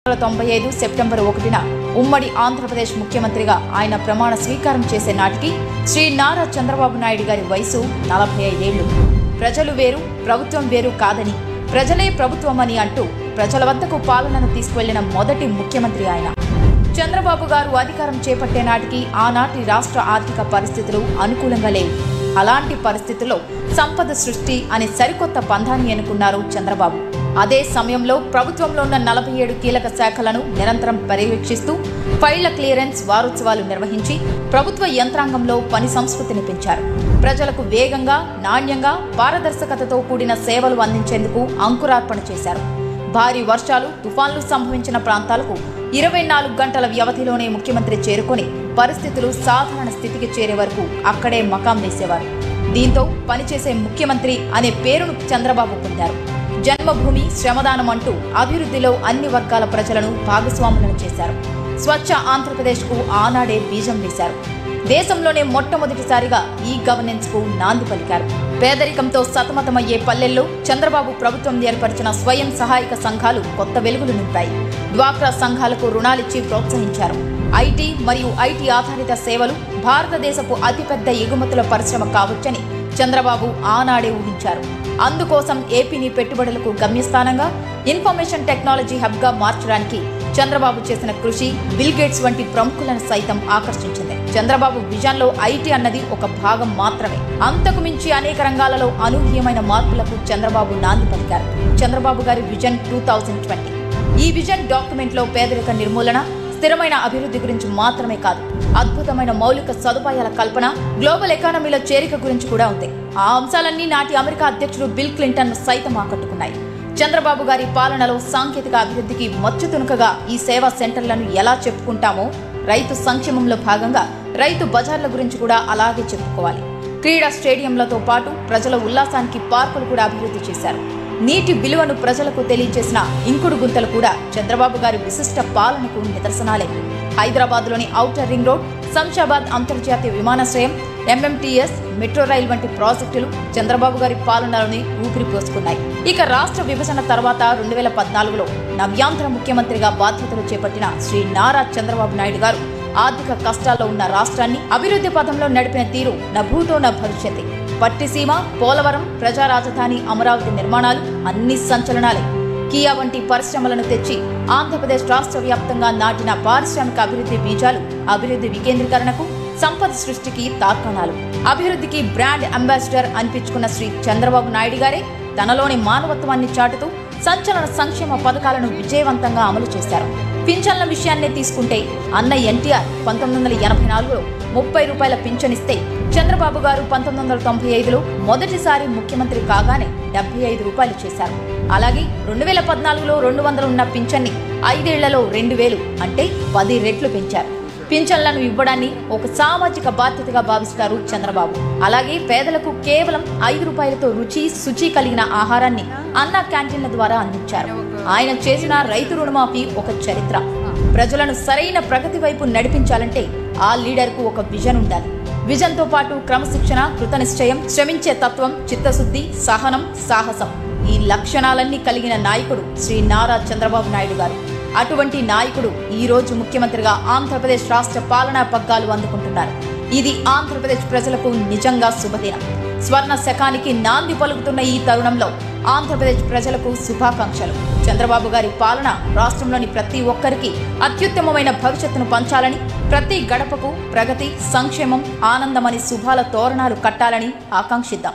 తొంభై ఐదు సెప్టెంబర్ ఒకటిన ఉమ్మడి ఆంధ్రప్రదేశ్ ముఖ్యమంత్రిగా ఆయన ప్రమాణ స్వీకారం చేసే నాటికి శ్రీ నారా చంద్రబాబు నాయుడు గారి వయసు నలభై ఐదేళ్లు ప్రజలు వేరు ప్రభుత్వం వేరు కాదని ప్రజలే ప్రభుత్వమని అంటూ ప్రజల వద్దకు పాలనను తీసుకువెళ్లిన మొదటి ముఖ్యమంత్రి ఆయన చంద్రబాబు గారు అధికారం చేపట్టే నాటికి ఆనాటి రాష్ట్ర ఆర్థిక పరిస్థితులు అనుకూలంగా లేవు అలాంటి పరిస్థితుల్లో సంపద సృష్టి అనే సరికొత్త పంధాన్ని ఎన్నుకున్నారు చంద్రబాబు అదే సమయంలో ప్రభుత్వంలో ఉన్న నలభై ఏడు కీలక శాఖలను నిరంతరం పర్యవేక్షిస్తూ ఫైళ్ల క్లియరెన్స్ వారోత్సవాలు నిర్వహించి ప్రభుత్వ యంత్రాంగంలో పని సంస్కృతిని పెంచారు ప్రజలకు వేగంగా నాణ్యంగా పారదర్శకతతో కూడిన సేవలు అందించేందుకు అంకురార్పణ చేశారు భారీ వర్షాలు తుఫాన్లు సంభవించిన ప్రాంతాలకు ఇరవై నాలుగు గంటల వ్యవధిలోనే ముఖ్యమంత్రి చేరుకొని పరిస్థితులు సాధారణ స్థితికి చేరే వరకు అక్కడే మకాం వేసేవారు దీంతో పనిచేసే ముఖ్యమంత్రి అనే పేరును చంద్రబాబు పొందారు జన్మభూమి శ్రమదానం అంటూ అభివృద్ధిలో అన్ని వర్గాల ప్రజలను భాగస్వాములను చేశారు స్వచ్ఛ ఆంధ్రప్రదేశ్కు ఆనాడే బీజం వేశారు దేశంలోనే మొట్టమొదటిసారిగా ఈ గవర్నెన్స్ కు నాంది పలికారు పేదరికంతో సతమతమయ్యే పల్లెల్లో చంద్రబాబు ప్రభుత్వం ఏర్పరిచిన స్వయం సహాయక సంఘాలు కొత్త వెలుగులు నింపాయి డ్వాక్రా సంఘాలకు రుణాలిచ్చి ప్రోత్సహించారు ఐటీ మరియు ఐటీ ఆధారిత సేవలు భారతదేశపు అతిపెద్ద ఎగుమతుల పరిశ్రమ కావచ్చని చంద్రబాబు ఆనాడే ఊహించారు అందుకోసం ఏపీని పెట్టుబడులకు గమ్యస్థానంగా ఇన్ఫర్మేషన్ టెక్నాలజీ హబ్గా మార్చడానికి చంద్రబాబు చేసిన కృషి బిల్ గేట్స్ వంటి ప్రముఖులను సైతం ఆకర్షించింది చంద్రబాబు విజన్లో ఐటీ అన్నది ఒక భాగం మాత్రమే అంతకు మించి అనేక రంగాలలో అనూహ్యమైన మార్పులకు చంద్రబాబు నాంది పలికారు చంద్రబాబు గారి విజన్ టూ థౌజండ్ ట్వంటీ ఈ విజన్ డాక్యుమెంట్ లో పేదరిక నిర్మూలన స్థిరమైన అభివృద్ధి గురించి మాత్రమే కాదు అద్భుతమైన మౌలిక సదుపాయాల కల్పన గ్లోబల్ ఎకానమీలో చేరిక గురించి కూడా ఉంది ఆ అంశాలన్నీ నాటి అమెరికా అధ్యక్షుడు బిల్ క్లింటన్ సైతం ఆకట్టుకున్నాయి చంద్రబాబు గారి పాలనలో సాంకేతిక అభివృద్ధికి మచ్చుతునుకగా ఈ సేవా సెంటర్లను ఎలా చెప్పుకుంటామో రైతు సంక్షేమంలో భాగంగా రైతు బజార్ల గురించి కూడా అలాగే చెప్పుకోవాలి క్రీడా స్టేడియంలతో పాటు ప్రజల ఉల్లాసానికి పార్కులు కూడా అభివృద్ధి చేశారు నీటి విలువను ప్రజలకు తెలియజేసిన ఇంకుడు గుంతలు కూడా చంద్రబాబు గారి విశిష్ట పాలనకు నిదర్శనాలే హైదరాబాద్లోని ఔటర్ రింగ్ రోడ్ శంషాబాద్ అంతర్జాతీయ విమానాశ్రయం ఎంఎంటీఎస్ మెట్రో రైల్ వంటి ప్రాజెక్టులు చంద్రబాబు గారి పాలనలోని ఊపిరి పోసుకున్నాయి ఇక రాష్ట్ర విభజన తర్వాత రెండు వేల పద్నాలుగులో నవ్యాంధ్ర ముఖ్యమంత్రిగా బాధ్యతలు చేపట్టిన శ్రీ నారా చంద్రబాబు నాయుడు గారు ఆర్థిక కష్టాల్లో ఉన్న రాష్ట్రాన్ని అభివృద్ధి పథంలో నడిపిన తీరు నా భూతో నా భవిష్యత్తే పట్టిసీమ పోలవరం ప్రజా రాజధాని అమరావతి నిర్మాణాలు అన్ని సంచలనాలే కియా వంటి పరిశ్రమలను తెచ్చి ఆంధ్రప్రదేశ్ రాష్ట్ర వ్యాప్తంగా నాటిన పారిశ్రామిక అభివృద్ధి బీజాలు అభివృద్ధి వికేంద్రీకరణకు సంపద సృష్టికి తార్కాణాలు అభివృద్ధికి బ్రాండ్ అంబాసిడర్ అనిపించుకున్న శ్రీ చంద్రబాబు నాయుడు గారే తనలోని మానవత్వాన్ని చాటుతూ సంచలన సంక్షేమ పథకాలను విజయవంతంగా అమలు చేశారు పింఛన్ల విషయాన్నే తీసుకుంటే అన్న ఎన్టీఆర్ పంతొమ్మిది వందల ఎనభై నాలుగులో ముప్పై రూపాయల పింఛనిస్తే చంద్రబాబు గారు పంతొమ్మిది వందల తొంభై ఐదులో మొదటిసారి ముఖ్యమంత్రి కాగానే డెబ్బై ఐదు రూపాయలు చేశారు అలాగే రెండు వేల పద్నాలుగులో రెండు వందలు ఉన్న పింఛన్ని ఐదేళ్లలో రెండు వేలు అంటే పది రెట్లు పెంచారు పింఛన్లను ఇవ్వడాన్ని ఒక సామాజిక బాధ్యతగా భావిస్తారు చంద్రబాబు అలాగే పేదలకు కేవలం ఐదు రూపాయలతో రుచి శుచి కలిగిన ఆహారాన్ని అన్న క్యాంటీన్ల ద్వారా అందించారు ఆయన చేసిన రైతు రుణమాఫీ ఒక చరిత్ర ప్రజలను సరైన ప్రగతి వైపు నడిపించాలంటే ఆ లీడర్ కు ఒక విజన్ ఉండాలి విజన్ తో పాటు క్రమశిక్షణ కృతనిశ్చయం శ్రమించే తత్వం చిత్తశుద్ధి సహనం సాహసం ఈ లక్షణాలన్నీ కలిగిన నాయకుడు శ్రీ నారా చంద్రబాబు నాయుడు గారు అటువంటి నాయకుడు ఈ రోజు ముఖ్యమంత్రిగా ఆంధ్రప్రదేశ్ రాష్ట్ర పాలనా పగ్గాలు అందుకుంటున్నారు ఇది ఆంధ్రప్రదేశ్ ప్రజలకు నిజంగా శుభదినం స్వర్ణ శకానికి నాంది పలుకుతున్న ఈ తరుణంలో ఆంధ్రప్రదేశ్ ప్రజలకు శుభాకాంక్షలు చంద్రబాబు గారి పాలన రాష్ట్రంలోని ప్రతి ఒక్కరికి అత్యుత్తమమైన భవిష్యత్తును పంచాలని ప్రతి గడపకు ప్రగతి సంక్షేమం ఆనందమని శుభాల తోరణాలు కట్టాలని ఆకాంక్షిద్దాం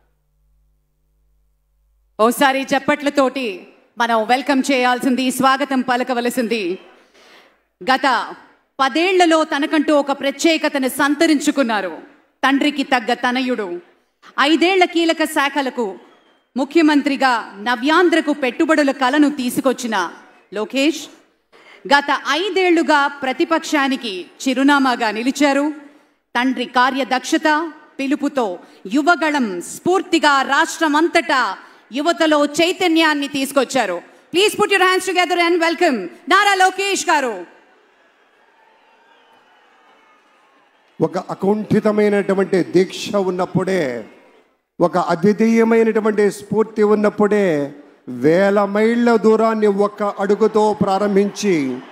ఓసారి చప్పట్లతోటి మనం వెల్కమ్ చేయాల్సింది స్వాగతం పలకవలసింది గత పదేళ్లలో తనకంటూ ఒక ప్రత్యేకతను సంతరించుకున్నారు తండ్రికి తగ్గ తనయుడు ఐదేళ్ల కీలక శాఖలకు ముఖ్యమంత్రిగా నవ్యాంధ్రకు పెట్టుబడుల కలను తీసుకొచ్చిన లోకేష్ గత ఐదేళ్లుగా ప్రతిపక్షానికి చిరునామాగా నిలిచారు తండ్రి కార్యదక్షత పిలుపుతో యువగళం స్ఫూర్తిగా రాష్ట్రమంతటా యువతలో చైతన్యాన్ని తీసుకొచ్చారు please put your hands together and welcome Nara Lokesh garu ఒక అకుంఠితమైనటువంటి దీక్ష ఉన్నప్పుడే ఒక అద్వితీయమైనటువంటి స్ఫూర్తి ఉన్నప్పుడే వేల మైళ్ళ దూరాన్ని ఒక్క అడుగుతో ప్రారంభించి